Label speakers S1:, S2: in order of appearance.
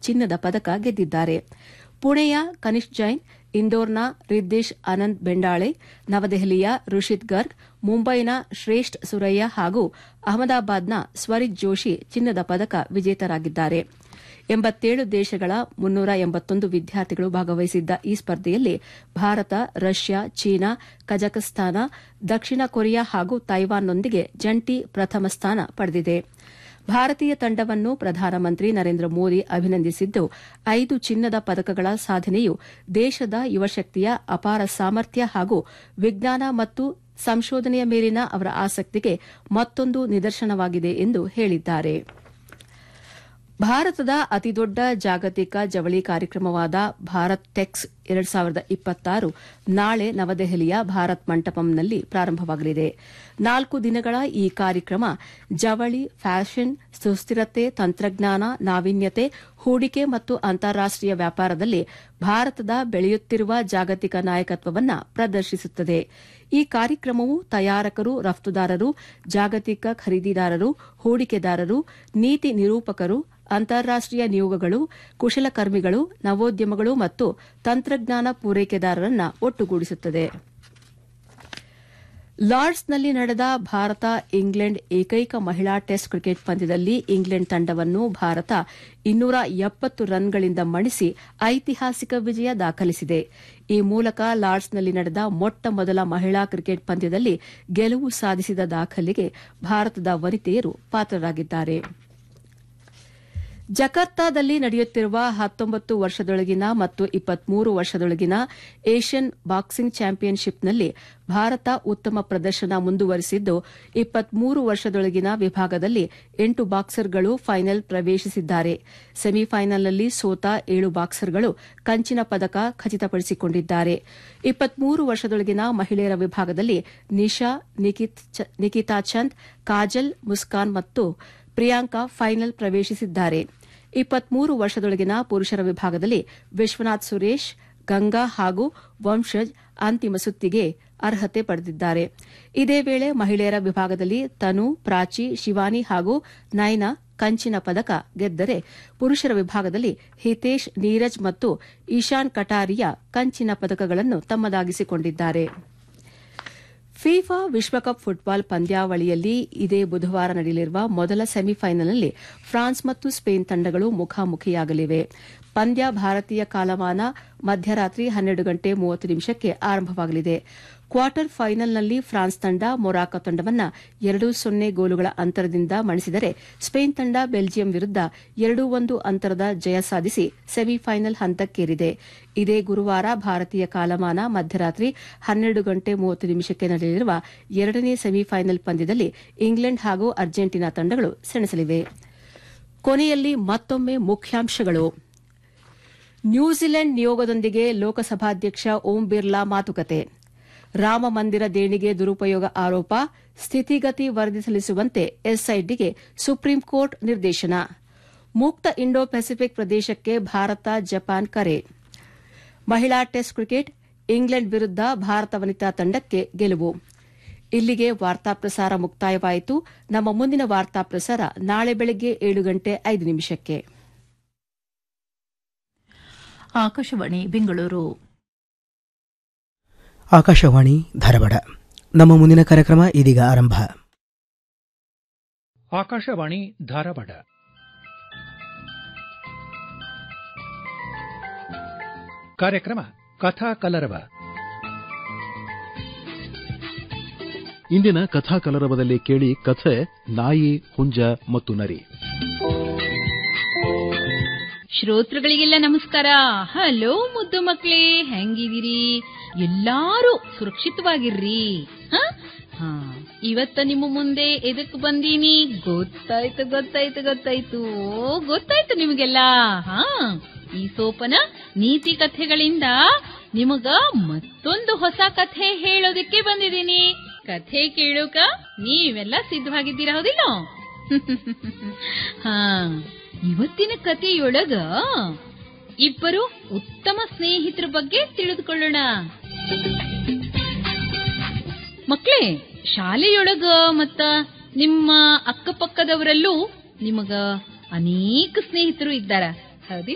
S1: ಚಿನ್ನದ ಪದಕ ಗೆದ್ದಿದ್ದಾರೆ ಪುಣೆಯ ಕನಿಷ್ಕ್ ಜೈನ್ ಇಂದೋರ್ನ ರಿದ್ದೇಶ್ ಆನಂದ್ ಬೆಂಡಾಳೆ ನವದೆಹಲಿಯ ರುಷಿತ್ ಗರ್ಗ್ ಮುಂಬೈನ ಶ್ರೇಷ್ಠ ಸುರಯ್ಯ ಹಾಗೂ ಅಹಮದಾಬಾದ್ನ ಸ್ವರಿತ್ ಜೋಶಿ ಚಿನ್ನದ ಪದಕ ವಿಜೇತರಾಗಿದ್ದಾರೆ ಎಂಬತ್ತೇಳು ದೇಶಗಳ ಮುನ್ನೂರ ಎಂಬತ್ತೊಂದು ವಿದ್ಯಾರ್ಥಿಗಳು ಭಾಗವಹಿಸಿದ್ದ ಈ ಸ್ಪರ್ಧೆಯಲ್ಲಿ ಭಾರತ ರಷ್ಯಾ ಚೀನಾ ಕಜಕಸ್ತಾನ ದಕ್ಷಿಣ ಕೊರಿಯಾ ಹಾಗೂ ತೈವಾನ್ನೊಂದಿಗೆ ಜಂಟಿ ಪ್ರಥಮ ಸ್ಥಾನ ಪಡೆದಿದೆ ಭಾರತೀಯ ತಂಡವನ್ನು ಪ್ರಧಾನಮಂತ್ರಿ ನರೇಂದ್ರ ಮೋದಿ ಅಭಿನಂದಿಸಿದ್ದು ಐದು ಚಿನ್ನದ ಪದಕಗಳ ಸಾಧನೆಯು ದೇಶದ ಯುವಶಕ್ತಿಯ ಅಪಾರ ಸಾಮರ್ಥ್ಯ ಹಾಗೂ ವಿಜ್ಞಾನ ಮತ್ತು ಸಂಶೋಧನೆಯ ಮೇಲಿನ ಅವರ ಆಸಕ್ತಿಗೆ ಮತ್ತೊಂದು ನಿದರ್ಶನವಾಗಿದೆ ಎಂದು ಹೇಳಿದ್ದಾರೆ ಭಾರತದ ಅತಿದೊಡ್ಡ ಜಾಗತಿಕ ಜವಳಿ ಕಾರ್ಯಕ್ರಮವಾದ ಭಾರತ್ ಟೆಕ್ಸ್ ಎರಡು ಸಾವಿರದ ಇಪ್ಪತ್ತಾರು ನಾಳೆ ನವದೆಹಲಿಯ ಭಾರತ್ ಮಂಟಪಂನಲ್ಲಿ ಪ್ರಾರಂಭವಾಗಲಿದೆ ನಾಲ್ಕು ದಿನಗಳ ಈ ಕಾರ್ಯಕ್ರಮ ಜವಳಿ ಫ್ಯಾಷನ್ ಸುಸ್ಥಿರತೆ ತಂತ್ರಜ್ಞಾನ ನಾವೀನ್ಯತೆ ಹೂಡಿಕೆ ಮತ್ತು ಅಂತಾರಾಷ್ಟೀಯ ವ್ಯಾಪಾರದಲ್ಲಿ ಭಾರತದ ಬೆಳೆಯುತ್ತಿರುವ ಜಾಗತಿಕ ನಾಯಕತ್ವವನ್ನು ಪ್ರದರ್ಶಿಸುತ್ತದೆ ಈ ಕಾರ್ಯಕ್ರಮವು ತಯಾರಕರು ರಫ್ತುದಾರರು ಜಾಗತಿಕ ಖರೀದಿದಾರರು ಹೂಡಿಕೆದಾರರು ನೀತಿ ನಿರೂಪಕರು ಅಂತಾರಾಷ್ಟೀಯ ನಿಯೋಗಗಳು ಕುಶಲಕರ್ಮಿಗಳು ನವೋದ್ಯಮಗಳು ಮತ್ತು ತಂತ್ರಜ್ಞಾನ ಪೂರೈಕೆದಾರರನ್ನು ಒಟ್ಟುಗೂಡಿಸುತ್ತದೆ ಲಾರ್ಡ್ಸ್ನಲ್ಲಿ ನಡೆದ ಭಾರತ ಇಂಗ್ಲೆಂಡ್ ಏಕೈಕ ಮಹಿಳಾ ಟೆಸ್ಟ್ ಕ್ರಿಕೆಟ್ ಪಂದ್ಯದಲ್ಲಿ ಇಂಗ್ಲೆಂಡ್ ತಂಡವನ್ನು ಭಾರತ ಇನ್ನೂರ ಎಪ್ಪತ್ತು ರನ್ಗಳಿಂದ ಮಣಿಸಿ ಐತಿಹಾಸಿಕ ವಿಜಯ ದಾಖಲಿಸಿದೆ ಈ ಮೂಲಕ ಲಾರ್ಡ್ಸ್ನಲ್ಲಿ ನಡೆದ ಮೊಟ್ಟ ಮೊದಲ ಮಹಿಳಾ ಕ್ರಿಕೆಟ್ ಪಂದ್ಯದಲ್ಲಿ ಗೆಲುವು ಸಾಧಿಸಿದ ದಾಖಲೆಗೆ ಭಾರತದ ವನಿತೆಯರು ಪಾತ್ರರಾಗಿದ್ದಾರೆ ಜಕಾರ್ತಾದಲ್ಲಿ ನಡೆಯುತ್ತಿರುವ ಹತ್ತೊಂಬತ್ತು ವರ್ಷದೊಳಗಿನ ಮತ್ತು ಇಪ್ಪತ್ಮೂರು ವರ್ಷದೊಳಗಿನ ಏಷ್ಯನ್ ಬಾಕ್ಸಿಂಗ್ ಚಾಂಪಿಯನ್ಶಿಪ್ನಲ್ಲಿ ಭಾರತ ಉತ್ತಮ ಪ್ರದರ್ಶನ ಮುಂದುವರೆಸಿದ್ದು ಇಪ್ಪತ್ಮೂರು ವರ್ಷದೊಳಗಿನ ವಿಭಾಗದಲ್ಲಿ ಎಂಟು ಬಾಕ್ಸರ್ಗಳು ಫೈನಲ್ ಪ್ರವೇಶಿಸಿದ್ದಾರೆ ಸೆಮಿಫೈನಲ್ನಲ್ಲಿ ಸೋತ ಏಳು ಬಾಕ್ಸರ್ಗಳು ಕಂಚಿನ ಪದಕ ಖಚಿತಪಡಿಸಿಕೊಂಡಿದ್ದಾರೆ ಇಪ್ಪತ್ಮೂರು ವರ್ಷದೊಳಗಿನ ಮಹಿಳೆಯರ ವಿಭಾಗದಲ್ಲಿ ನಿಶಾ ನಿಕಿತಾ ಚಂದ್ ಕಾಜಲ್ ಮುಸ್ಕಾನ್ ಮತ್ತು ಪ್ರಿಯಾಂಕಾ ಫೈನಲ್ ಪ್ರವೇಶಿಸಿದ್ದಾರೆ ಇಪ್ಪತ್ಮೂರು ವರ್ಷದೊಳಗಿನ ಪುರುಷರ ವಿಭಾಗದಲ್ಲಿ ವಿಶ್ವನಾಥ್ ಸುರೇಶ್ ಗಂಗಾ ಹಾಗೂ ವಂಶಜ್ ಅಂತಿಮ ಸುತ್ತಿಗೆ ಅರ್ಹತೆ ಪಡೆದಿದ್ದಾರೆ ಇದೇ ವೇಳೆ ಮಹಿಳೆಯರ ವಿಭಾಗದಲ್ಲಿ ತನು ಪ್ರಾಚಿ ಶಿವಾನಿ ಹಾಗೂ ನೈನಾ ಕಂಚಿನ ಪದಕ ಗೆದ್ದರೆ ಪುರುಷರ ವಿಭಾಗದಲ್ಲಿ ಹಿತೇಶ್ ನೀರಜ್ ಮತ್ತು ಈಶಾನ್ ಕಟಾರಿಯಾ ಕಂಚಿನ ಪದಕಗಳನ್ನು ತಮ್ಮದಾಗಿಸಿಕೊಂಡಿದ್ದಾರೆ ಫಿಫಾ ವಿಶ್ವಕಪ್ ಫುಟ್ಬಾಲ್ ಪಂದ್ಯಾವಳಿಯಲ್ಲಿ ಇದೇ ಬುಧವಾರ ನಡೆಯಲಿರುವ ಮೊದಲ ಸೆಮಿಫೈನಲ್ನಲ್ಲಿ ಫ್ರಾನ್ಸ್ ಮತ್ತು ಸ್ಪೇನ್ ತಂಡಗಳು ಮುಖಾಮುಖಿಯಾಗಲಿವೆ ಪಂದ್ಯ ಭಾರತೀಯ ಕಾಲಮಾನ ಮಧ್ಯರಾತ್ರಿ ಹನ್ನೆರಡು ಗಂಟೆ ಮೂವತ್ತು ನಿಮಿಷಕ್ಕೆ ಆರಂಭವಾಗಲಿದೆ ಕ್ವಾರ್ಟರ್ ಫೈನಲ್ನಲ್ಲಿ ಫ್ರಾನ್ಸ್ ತಂಡ ಮೊರಾಕೊ ತಂಡವನ್ನು ಎರಡು ಸೊನ್ನೆ ಗೋಲುಗಳ ಅಂತರದಿಂದ ಮಣಿಸಿದರೆ ಸ್ಪೇನ್ ತಂಡ ಬೆಲ್ಜಿಯಂ ವಿರುದ್ದ ಎರಡು ಒಂದು ಅಂತರದ ಜಯ ಸಾಧಿಸಿ ಸೆಮಿಫೈನಲ್ ಹಂತಕ್ಕೇರಿದೆ ಇದೇ ಗುರುವಾರ ಭಾರತೀಯ ಕಾಲಮಾನ ಮಧ್ಯರಾತ್ರಿ ಹನ್ನೆರಡು ಗಂಟೆ ಮೂವತ್ತು ನಿಮಿಷಕ್ಕೆ ನಡೆಯಲಿರುವ ಎರಡನೇ ಸೆಮಿಫೈನಲ್ ಪಂದ್ಯದಲ್ಲಿ ಇಂಗ್ಲೆಂಡ್ ಹಾಗೂ ಅರ್ಜೆಂಟೀನಾ ತಂಡಗಳು ಸೆಣಸಲಿವೆ ಕೊನೆಯಲ್ಲಿ ಮತ್ತೊಮ್ಮೆ ಮುಖ್ಯಾಂಶಗಳು ನ್ಯೂಜಿಲೆಂಡ್ ನಿಯೋಗದೊಂದಿಗೆ ಲೋಕಸಭಾಧ್ಯಕ್ಷ ಓಂ ಬಿರ್ಲಾ ಮಾತುಕತೆ ರಾಮ ಮಂದಿರ ದೇಣಿಗೆ ದುರುಪಯೋಗ ಆರೋಪ ಸ್ಥಿತಿಗತಿ ವರದಿ ಸಲ್ಲಿಸುವಂತೆ ಎಸ್ಐಟಿಗೆ ಸುಪ್ರೀಂ ಕೋರ್ಟ್ ನಿರ್ದೇಶನ ಮುಕ್ತ ಇಂಡೋ ಪೆಸಿಫಿಕ್ ಪ್ರದೇಶಕ್ಕೆ ಭಾರತ ಜಪಾನ್ ಕರೆ ಮಹಿಳಾ ಟೆಸ್ಟ್ ಕ್ರಿಕೆಟ್ ಇಂಗ್ಲೆಂಡ್ ವಿರುದ್ದ ಭಾರತ ವನಿತಾ ತಂಡಕ್ಕೆ ಗೆಲುವು ಇಲ್ಲಿಗೆ ವಾರ್ತಾ ಪ್ರಸಾರ ಮುಕ್ತಾಯವಾಯಿತು ನಮ್ಮ ಮುಂದಿನ ವಾರ್ತಾ ಪ್ರಸಾರ ನಾಳೆ ಬೆಳಗ್ಗೆ ಏಳು ಗಂಟೆ ಐದು ನಿಮಿಷಕ್ಕೆ
S2: ಆಕಾಶವಾಣಿ ಬೆಂಗಳೂರು
S3: ಆಕಾಶವಾಣಿ ಧಾರವಾಡ ನಮ್ಮ ಮುಂದಿನ ಕಾರ್ಯಕ್ರಮ ಇದೀಗ ಆರಂಭ
S4: ಆಕಾಶವಾಣಿ ಧಾರವಾಡ ಕಾರ್ಯಕ್ರಮ ಕಥಾ ಕಲರವ
S5: ಇಂದಿನ ಕಥಾ ಕಲರವದಲ್ಲಿ ಕೇಳಿ ಕಥೆ ನಾಯಿ ಹುಂಜ ಮತ್ತು ನರಿ
S6: ಶ್ರೋತೃಗಳಿಗೆಲ್ಲ ನಮಸ್ಕಾರ ಹಲೋ ಮುದ್ದು ಮಕ್ಳೇ ಹೆಂಗಿದಿರಿ ಎಲ್ಲಾರು ಸುರಕ್ಷಿತವಾಗಿರ್ರಿ ಹ? ಹಾ ಇವತ್ತ ನಿಮ್ಮ ಮುಂದೆ ಎದಕ್ ಬಂದೀನಿ ಗೊತ್ತಾಯ್ತು ಗೊತ್ತಾಯ್ತು ಗೊತ್ತಾಯ್ತು ಓ, ಗೊತ್ತಾಯ್ತು ನಿಮಗೆಲ್ಲ ಹಾ ಈ ಸೋಪನ ನೀತಿ ಕಥೆಗಳಿಂದ ನಿಮಗ ಮತ್ತೊಂದು ಹೊಸ ಕಥೆ ಹೇಳೋದಕ್ಕೆ ಬಂದಿದ್ದೀನಿ ಕಥೆ ಕೇಳೋಕ ನೀವೆಲ್ಲ ಸಿದ್ಧವಾಗಿದ್ದೀರಾ ಹೌದಿಲ್ಲ ಹಾ ಇವತ್ತಿನ ಕಥೆಯೊಳಗ ಇಬ್ಬರು ಉತ್ತಮ ಸ್ನೇಹಿತರ ಬಗ್ಗೆ ತಿಳಿದುಕೊಳ್ಳೋಣ ಮಕ್ಳೇ ಶಾಲೆಯೊಳಗ ಮತ್ತ ನಿಮ್ಮ ಅಕ್ಕಪಕ್ಕದವರಲ್ಲೂ ನಿಮಗ ಅನೇಕ ಸ್ನೇಹಿತರು ಇದ್ದಾರ ಹೌದಿಲ್ಲ